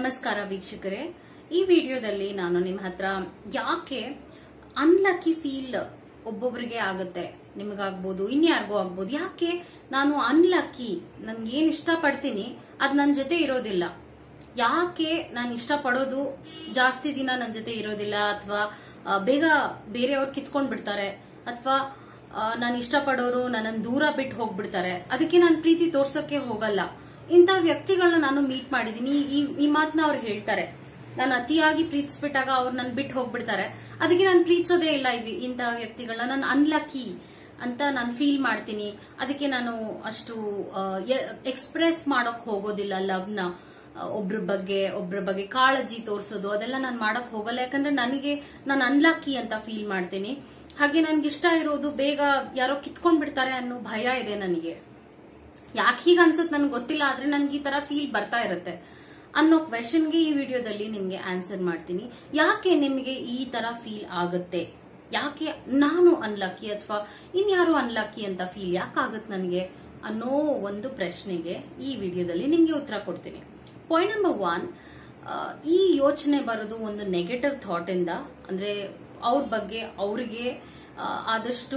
ನಮಸ್ಕಾರ ವೀಕ್ಷಕರೇ ಈ ವಿಡಿಯೋದಲ್ಲಿ ನಾನು ನಿಮ್ಮ ಹತ್ರ ಯಾಕೆ ಅನ್ಲಕ್ಕಿ ಫೀಲ್ ಒಬ್ಬೊಬ್ಬರಿಗೆ ಆಗುತ್ತೆ ನಿಮಗಾಗ್ಬೋದು ಇನ್ಯಾರಿಗೂ ಆಗ್ಬೋದು ಯಾಕೆ ನಾನು ಅನ್ಲಕ್ಕಿ ನನ್ಗೆ ಏನ್ ಇಷ್ಟಪಡ್ತೀನಿ ಅದ್ ನನ್ನ ಜೊತೆ ಇರೋದಿಲ್ಲ ಯಾಕೆ ನಾನು ಇಷ್ಟಪಡೋದು ಜಾಸ್ತಿ ದಿನ ನನ್ನ ಜೊತೆ ಇರೋದಿಲ್ಲ ಅಥವಾ ಬೇಗ ಬೇರೆಯವ್ರು ಕಿತ್ಕೊಂಡ್ ಬಿಡ್ತಾರೆ ಅಥವಾ ನಾನು ಇಷ್ಟಪಡೋರು ನನ್ನನ್ನು ದೂರ ಬಿಟ್ಟು ಹೋಗ್ಬಿಡ್ತಾರೆ ಅದಕ್ಕೆ ನಾನು ಪ್ರೀತಿ ತೋರ್ಸಕ್ಕೆ ಹೋಗಲ್ಲ ಇಂಥ ವ್ಯಕ್ತಿಗಳನ್ನ ನಾನು ಮೀಟ್ ಮಾಡಿದೀನಿ ಈ ಈ ಮಾತನ್ನ ಅವ್ರು ಹೇಳ್ತಾರೆ ನಾನು ಅತಿಯಾಗಿ ಪ್ರೀತಿಸ್ಬಿಟ್ಟಾಗ ಅವ್ರು ನನ್ ಬಿಟ್ಟು ಹೋಗ್ಬಿಡ್ತಾರೆ ಅದಕ್ಕೆ ನಾನು ಪ್ರೀತಿಸೋದೇ ಇಲ್ಲ ಇವಿ ಇಂಥ ವ್ಯಕ್ತಿಗಳನ್ನ ನಾನು ಅನ್ಲಕ್ಕಿ ಅಂತ ನಾನು ಫೀಲ್ ಮಾಡ್ತೀನಿ ಅದಕ್ಕೆ ನಾನು ಅಷ್ಟು ಎಕ್ಸ್ಪ್ರೆಸ್ ಮಾಡೋಕ್ ಹೋಗೋದಿಲ್ಲ ಲವ್ನ ಒಬ್ರ ಬಗ್ಗೆ ಒಬ್ರ ಬಗ್ಗೆ ಕಾಳಜಿ ತೋರಿಸೋದು ಅದೆಲ್ಲ ನಾನು ಮಾಡಕ್ ಹೋಗಲ್ಲ ಯಾಕಂದ್ರೆ ನನಗೆ ನಾನು ಅನ್ಲಕ್ಕಿ ಅಂತ ಫೀಲ್ ಮಾಡ್ತೀನಿ ಹಾಗೆ ನನ್ಗೆ ಇಷ್ಟ ಇರೋದು ಬೇಗ ಯಾರೋ ಕಿತ್ಕೊಂಡ್ ಬಿಡ್ತಾರೆ ಅನ್ನೋ ಭಯ ಇದೆ ನನಗೆ ಯಾಕೆ ಹೀಗ ಅನ್ಸುತ್ತೆ ನನ್ಗೆ ಗೊತ್ತಿಲ್ಲ ಆದ್ರೆ ನನ್ಗೆ ಈ ತರ ಫೀಲ್ ಬರ್ತಾ ಇರುತ್ತೆ ಅನ್ನೋ ಕ್ವೆಶನ್ಗೆ ಈ ವಿಡಿಯೋದಲ್ಲಿ ನಿಮ್ಗೆ ಆನ್ಸರ್ ಮಾಡ್ತೀನಿ ಯಾಕೆ ನಿಮಗೆ ಈ ತರ ಫೀಲ್ ಆಗುತ್ತೆ ಯಾಕೆ ನಾನು ಅನ್ಲಕ್ಕಿ ಅಥವಾ ಇನ್ಯಾರು ಅನ್ಲಕ್ಕಿ ಅಂತ ಫೀಲ್ ಯಾಕಾಗತ್ತೆ ನನಗೆ ಅನ್ನೋ ಒಂದು ಪ್ರಶ್ನೆಗೆ ಈ ವಿಡಿಯೋದಲ್ಲಿ ನಿಮ್ಗೆ ಉತ್ತರ ಕೊಡ್ತೀನಿ ಪಾಯಿಂಟ್ ನಂಬರ್ ಒನ್ ಈ ಯೋಚನೆ ಬರೋದು ಒಂದು ನೆಗೆಟಿವ್ ಥಾಟ್ ಇಂದ ಅಂದ್ರೆ ಅವ್ರ ಬಗ್ಗೆ ಅವ್ರಿಗೆ ಆದಷ್ಟು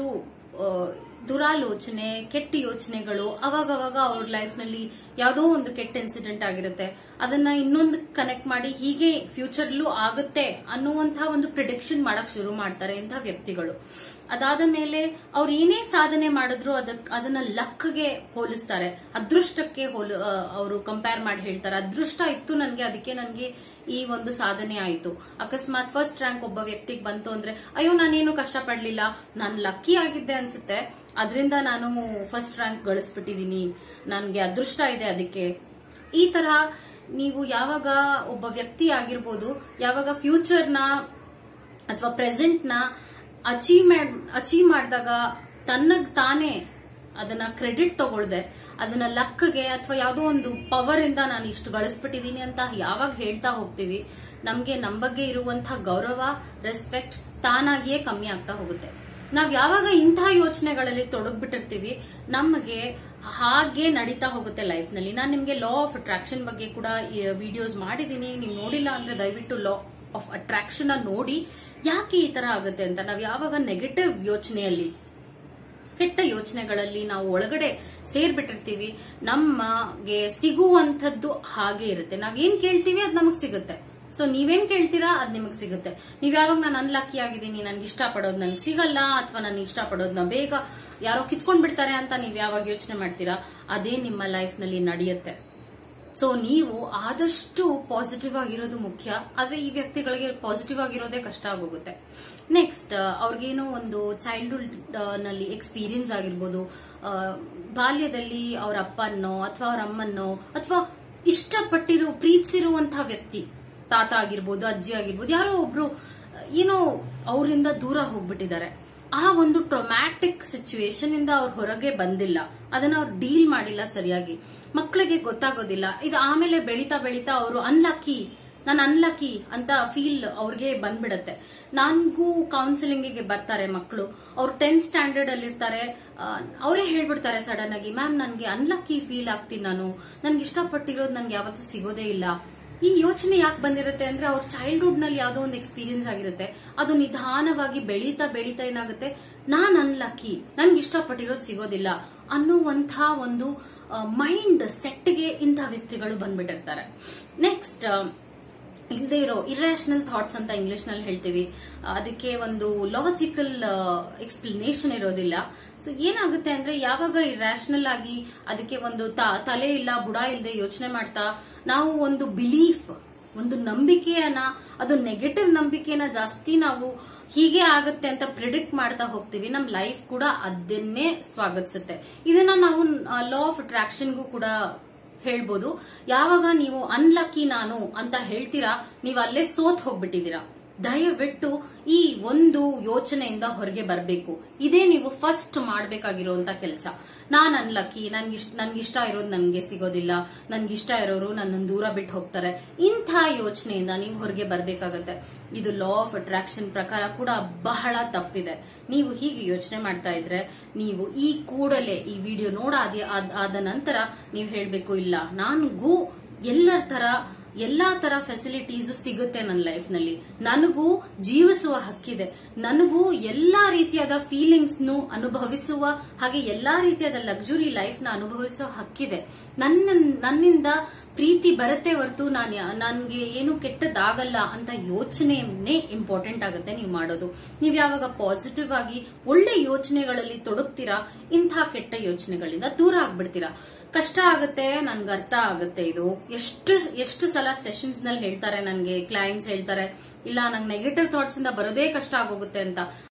ದುರಾಲೋಚನೆ ಕೆಟ್ಟ ಯೋಚನೆಗಳು ಅವಾಗ ಅವಾಗ ಅವ್ರ ಲೈಫ್ ನಲ್ಲಿ ಯಾವುದೋ ಒಂದು ಕೆಟ್ಟ ಇನ್ಸಿಡೆಂಟ್ ಆಗಿರುತ್ತೆ ಅದನ್ನ ಇನ್ನೊಂದು ಕನೆಕ್ಟ್ ಮಾಡಿ ಹೀಗೆ ಫ್ಯೂಚರ್ಲೂ ಆಗುತ್ತೆ ಅನ್ನುವಂತಹ ಒಂದು ಪ್ರಿಡಿಕ್ಷನ್ ಮಾಡಕ್ ಶುರು ಮಾಡ್ತಾರೆ ಇಂಥ ವ್ಯಕ್ತಿಗಳು ಅದಾದ ಮೇಲೆ ಅವ್ರು ಏನೇ ಸಾಧನೆ ಮಾಡಿದ್ರು ಅದಕ್ ಅದನ್ನ ಲಕ್ಗೆ ಹೋಲಿಸ್ತಾರೆ ಅದೃಷ್ಟಕ್ಕೆ ಹೋಲ ಅವರು ಕಂಪೇರ್ ಮಾಡಿ ಹೇಳ್ತಾರೆ ಅದೃಷ್ಟ ಇತ್ತು ನನ್ಗೆ ಅದಕ್ಕೆ ನನ್ಗೆ ಈ ಒಂದು ಸಾಧನೆ ಆಯ್ತು ಅಕಸ್ಮಾತ್ ಫಸ್ಟ್ ರ್ಯಾಂಕ್ ಒಬ್ಬ ವ್ಯಕ್ತಿಗೆ ಬಂತು ಅಂದ್ರೆ ಅಯ್ಯೋ ನಾನೇನು ಕಷ್ಟ ಪಡ್ಲಿಲ್ಲ ನಾನ್ ಲಕ್ಕಿ ಆಗಿದ್ದೆ ಅನ್ಸುತ್ತೆ ಅದರಿಂದ ನಾನು ಫಸ್ಟ್ ರ್ಯಾಂಕ್ ಗಳಿಸ್ಬಿಟ್ಟಿದೀನಿ ನನ್ಗೆ ಅದೃಷ್ಟ ಇದೆ ಅದಕ್ಕೆ ಈ ತರ ನೀವು ಯಾವಾಗ ಒಬ್ಬ ವ್ಯಕ್ತಿ ಆಗಿರ್ಬೋದು ಯಾವಾಗ ಫ್ಯೂಚರ್ನ ಅಥವಾ ಪ್ರೆಸೆಂಟ್ನ ಅಚೀವ್ ಅಚೀವ್ ಮಾಡಿದಾಗ ತನ್ನಗ್ ತಾನೇ ಅದನ್ನ ಕ್ರೆಡಿಟ್ ತಗೊಳ್ದೆ ಅದನ್ನ ಲಕ್ಗೆ ಅಥವಾ ಯಾವುದೋ ಒಂದು ಪವರ್ ಇಂದ ನಾನು ಇಷ್ಟು ಗಳಿಸ್ಬಿಟ್ಟಿದೀನಿ ಅಂತ ಯಾವಾಗ ಹೇಳ್ತಾ ಹೋಗ್ತೀವಿ ನಮ್ಗೆ ನಮ್ ಬಗ್ಗೆ ಇರುವಂತಹ ಗೌರವ ರೆಸ್ಪೆಕ್ಟ್ ತಾನಾಗಿಯೇ ಕಮ್ಮಿ ಆಗ್ತಾ ಹೋಗುತ್ತೆ ನಾವ್ ಯಾವಾಗ ಇಂಥ ಯೋಚನೆಗಳಲ್ಲಿ ತೊಡಗ್ಬಿಟ್ಟಿರ್ತೀವಿ ನಮಗೆ ಹಾಗೆ ನಡೀತಾ ಹೋಗುತ್ತೆ ಲೈಫ್ ನಲ್ಲಿ ನಾನು ನಿಮ್ಗೆ ಲಾ ಆಫ್ ಅಟ್ರಾಕ್ಷನ್ ಬಗ್ಗೆ ಕೂಡ ವಿಡಿಯೋಸ್ ಮಾಡಿದೀನಿ ನೀವು ನೋಡಿಲ್ಲ ಅಂದ್ರೆ ದಯವಿಟ್ಟು ಲಾ ಆಫ್ ಅಟ್ರಾಕ್ಷನ್ ನೋಡಿ ಯಾಕೆ ಈ ತರ ಆಗುತ್ತೆ ಅಂತ ನಾವ್ ಯಾವಾಗ ನೆಗೆಟಿವ್ ಯೋಚನೆಯಲ್ಲಿ ಕೆಟ್ಟ ಯೋಚನೆಗಳಲ್ಲಿ ನಾವು ಒಳಗಡೆ ಸೇರ್ಬಿಟ್ಟಿರ್ತೀವಿ ನಮಗೆ ಸಿಗುವಂತದ್ದು ಹಾಗೆ ಇರುತ್ತೆ ನಾವ್ ಏನ್ ಕೇಳ್ತೀವಿ ಅದ್ ನಮಗ್ ಸಿಗುತ್ತೆ ಸೊ ನೀವೇನ್ ಕೇಳ್ತೀರಾ ಅದ್ ನಿಮಗ್ ಸಿಗುತ್ತೆ ನೀವ್ ಯಾವಾಗ ನಾನು ಅನ್ಲಕ್ಕಿ ಆಗಿದ್ದೀನಿ ನನ್ಗೆ ಇಷ್ಟ ಪಡೋದು ನನ್ಗೆ ಸಿಗಲ್ಲ ಅಥವಾ ನನ್ಗೆ ಇಷ್ಟ ಪಡೋದ್ನ ಬೇಗ ಯಾರೋ ಕಿತ್ಕೊಂಡ್ ಬಿಡ್ತಾರೆ ಅಂತ ನೀವ್ ಯಾವಾಗ ಯೋಚನೆ ಮಾಡ್ತೀರಾ ಅದೇ ನಿಮ್ಮ ಲೈಫ್ ನಲ್ಲಿ ನಡೆಯುತ್ತೆ ಸೊ ನೀವು ಆದಷ್ಟು ಪಾಸಿಟಿವ್ ಆಗಿರೋದು ಮುಖ್ಯ ಆದ್ರೆ ಈ ವ್ಯಕ್ತಿಗಳಿಗೆ ಪಾಸಿಟಿವ್ ಆಗಿರೋದೇ ಕಷ್ಟ ಆಗೋಗುತ್ತೆ ನೆಕ್ಸ್ಟ್ ಅವ್ರಿಗೇನೋ ಒಂದು ಚೈಲ್ಡ್ಹುಡ್ ನಲ್ಲಿ ಎಕ್ಸ್ಪೀರಿಯನ್ಸ್ ಆಗಿರ್ಬೋದು ಬಾಲ್ಯದಲ್ಲಿ ಅವ್ರ ಅಪ್ಪನ್ನೋ ಅಥವಾ ಅವ್ರ ಅಮ್ಮನ್ನೋ ಅಥವಾ ಇಷ್ಟಪಟ್ಟಿರೋ ಪ್ರೀತಿಸಿರುವಂತಹ ವ್ಯಕ್ತಿ ತಾತ ಆಗಿರ್ಬೋದು ಅಜ್ಜಿ ಆಗಿರ್ಬೋದು ಯಾರೋ ಒಬ್ರು ಏನೋ ಅವರಿಂದ ದೂರ ಹೋಗ್ಬಿಟ್ಟಿದ್ದಾರೆ ಆ ಒಂದು ಟ್ರೊಮ್ಯಾಟಿಕ್ ಸಿಚುವೇಶನ್ ಇಂದ ಅವ್ರು ಹೊರಗೆ ಬಂದಿಲ್ಲ ಅದನ್ನ ಅವ್ರು ಡೀಲ್ ಮಾಡಿಲ್ಲ ಸರಿಯಾಗಿ ಮಕ್ಕಳಿಗೆ ಗೊತ್ತಾಗೋದಿಲ್ಲ ಇದು ಆಮೇಲೆ ಬೆಳೀತಾ ಬೆಳೀತಾ ಅವರು ಅನ್ಲಕ್ಕಿ ನಾನು ಅನ್ಲಕ್ಕಿ ಅಂತ ಫೀಲ್ ಅವ್ರಿಗೆ ಬಂದ್ಬಿಡತ್ತೆ ನನ್ಗೂ ಕೌನ್ಸಿಲಿಂಗಿಗೆ ಬರ್ತಾರೆ ಮಕ್ಕಳು ಅವ್ರು ಟೆಂತ್ ಸ್ಟ್ಯಾಂಡರ್ಡ್ ಅಲ್ಲಿ ಇರ್ತಾರೆ ಅವರೇ ಹೇಳ್ಬಿಡ್ತಾರೆ ಸಡನ್ ಆಗಿ ಮ್ಯಾಮ್ ನನ್ಗೆ ಅನ್ಲಕ್ಕಿ ಫೀಲ್ ಆಗ್ತೀನಿ ನಾನು ನನ್ಗೆ ಇಷ್ಟಪಟ್ಟಿರೋದು ನನ್ಗೆ ಯಾವತ್ತೂ ಸಿಗೋದೇ ಇಲ್ಲ ಈ ಯೋಚನೆ ಯಾಕೆ ಬಂದಿರುತ್ತೆ ಅಂದ್ರೆ ಅವ್ರ ಚೈಲ್ಡ್ಹುಡ್ ನಲ್ಲಿ ಯಾವ್ದೋ ಒಂದು ಎಕ್ಸ್ಪೀರಿಯನ್ಸ್ ಆಗಿರುತ್ತೆ ಅದು ನಿಧಾನವಾಗಿ ಬೆಳೀತಾ ಬೆಳೀತಾ ಏನಾಗುತ್ತೆ ನಾನ್ ಅನ್ಲಕ್ಕಿ ನನ್ಗೆ ಇಷ್ಟಪಟ್ಟಿರೋದು ಸಿಗೋದಿಲ್ಲ ಅನ್ನುವಂಥ ಒಂದು ಮೈಂಡ್ ಸೆಟ್ಗೆ ಇಂಥ ವ್ಯಕ್ತಿಗಳು ಬಂದ್ಬಿಟ್ಟಿರ್ತಾರೆ ನೆಕ್ಸ್ಟ್ ಇಲ್ಲದೆ ಇರೋ ಇರ್ಯಾಷನಲ್ ಥಾಟ್ಸ್ ಅಂತ ಇಂಗ್ಲಿಷ್ ನಲ್ಲಿ ಹೇಳ್ತೀವಿ ಅದಕ್ಕೆ ಒಂದು ಲಾಜಿಕಲ್ ಎಕ್ಸ್ಪ್ಲನೇಷನ್ ಇರೋದಿಲ್ಲ ಸೊ ಏನಾಗುತ್ತೆ ಅಂದ್ರೆ ಯಾವಾಗ ಇರ್ಯಾಷನಲ್ ಆಗಿ ಅದಕ್ಕೆ ಒಂದು ತಲೆ ಇಲ್ಲ ಬುಡ ಇಲ್ಲದೆ ಯೋಚನೆ ಮಾಡ್ತಾ ನಾವು ಒಂದು ಬಿಲೀಫ್ ಒಂದು ನಂಬಿಕೆಯನ್ನ ಅದು ನೆಗೆಟಿವ್ ನಂಬಿಕೆನ ಜಾಸ್ತಿ ನಾವು ಹೀಗೆ ಆಗುತ್ತೆ ಅಂತ ಪ್ರಿಡಿಕ್ಟ್ ಮಾಡ್ತಾ ಹೋಗ್ತೀವಿ ನಮ್ ಲೈಫ್ ಕೂಡ ಅದನ್ನೇ ಸ್ವಾಗತಿಸುತ್ತೆ ಇದನ್ನ ನಾವು ಲಾ ಆಫ್ ಅಟ್ರಾಕ್ಷನ್ಗೂ ಕೂಡ ಹೇಳ್ಬೋದು ಯಾವಾಗ ನೀವು ಅನ್ಲಕ್ಕಿ ನಾನು ಅಂತ ಹೇಳ್ತೀರಾ ನೀವು ಅಲ್ಲೇ ಸೋತ್ ಹೋಗ್ಬಿಟ್ಟಿದ್ದೀರಾ ದಯವಿಟ್ಟು ಈ ಒಂದು ಯೋಚನೆಯಿಂದ ಹೊರಗೆ ಬರಬೇಕು ಇದೇ ನೀವು ಫಸ್ಟ್ ಮಾಡ್ಬೇಕಾಗಿರುವಂತ ಕೆಲಸ ನಾನ್ ಅನ್ಲಕ್ಕಿ ನನ್ಗಿಷ್ಟ ನನ್ಗಿಷ್ಟ ಇರೋದು ನನ್ಗೆ ಸಿಗೋದಿಲ್ಲ ನನ್ಗಿಷ್ಟ ಇರೋರು ನನ್ನ ದೂರ ಬಿಟ್ಟು ಹೋಗ್ತಾರೆ ಇಂಥ ಯೋಚನೆಯಿಂದ ನೀವು ಹೊರಗೆ ಬರ್ಬೇಕಾಗತ್ತೆ ಇದು ಲಾ ಆಫ್ ಅಟ್ರಾಕ್ಷನ್ ಪ್ರಕಾರ ಕೂಡ ಬಹಳ ತಪ್ಪಿದೆ ನೀವು ಹೀಗೆ ಯೋಚನೆ ಮಾಡ್ತಾ ಇದ್ರೆ ನೀವು ಈ ಕೂಡಲೇ ಈ ವಿಡಿಯೋ ನೋಡಾದ ಆದ ನಂತರ ನೀವು ಹೇಳ್ಬೇಕು ಇಲ್ಲ ನಾನ್ಗೂ ಎಲ್ಲರ ತರ ಎಲ್ಲಾ ತರ ಫೆಸಿಲಿಟೀಸು ಸಿಗುತ್ತೆ ನನ್ನ ಲೈಫ್ ನಲ್ಲಿ ನನಗೂ ಜೀವಿಸುವ ಹಕ್ಕಿದೆ ನನಗೂ ಎಲ್ಲಾ ರೀತಿಯಾದ ಫೀಲಿಂಗ್ಸ್ ನು ಅನುಭವಿಸುವ ಹಾಗೆ ಎಲ್ಲಾ ರೀತಿಯಾದ ಲಕ್ಸುರಿ ಲೈಫ್ ನ ಅನುಭವಿಸುವ ಹಕ್ಕಿದೆ ನನ್ನ ನನ್ನಿಂದ ಪ್ರೀತಿ ಬರುತ್ತೆ ಹೊರತು ನಾನು ನನ್ಗೆ ಏನು ಕೆಟ್ಟದಾಗಲ್ಲ ಅಂತ ಯೋಚನೆನೇ ಇಂಪಾರ್ಟೆಂಟ್ ಆಗುತ್ತೆ ನೀವು ಮಾಡೋದು ನೀವು ಯಾವಾಗ ಪಾಸಿಟಿವ್ ಆಗಿ ಒಳ್ಳೆ ಯೋಚನೆಗಳಲ್ಲಿ ತೊಡಗ್ತೀರಾ ಇಂಥ ಕೆಟ್ಟ ಯೋಚನೆಗಳಿಂದ ದೂರ ಆಗ್ಬಿಡ್ತೀರಾ ಕಷ್ಟ ಆಗುತ್ತೆ ನನ್ಗೆ ಅರ್ಥ ಆಗುತ್ತೆ ಇದು ಎಷ್ಟು ಎಷ್ಟು ಸಲ ಸೆಷನ್ಸ್ ನಲ್ಲಿ ಹೇಳ್ತಾರೆ ನನ್ಗೆ ಕ್ಲೈಂಟ್ಸ್ ಹೇಳ್ತಾರೆ ಇಲ್ಲ ನಂಗೆ ನೆಗೆಟಿವ್ ಥಾಟ್ಸ್ ಇಂದ ಬರೋದೇ ಕಷ್ಟ ಆಗೋಗುತ್ತೆ ಅಂತ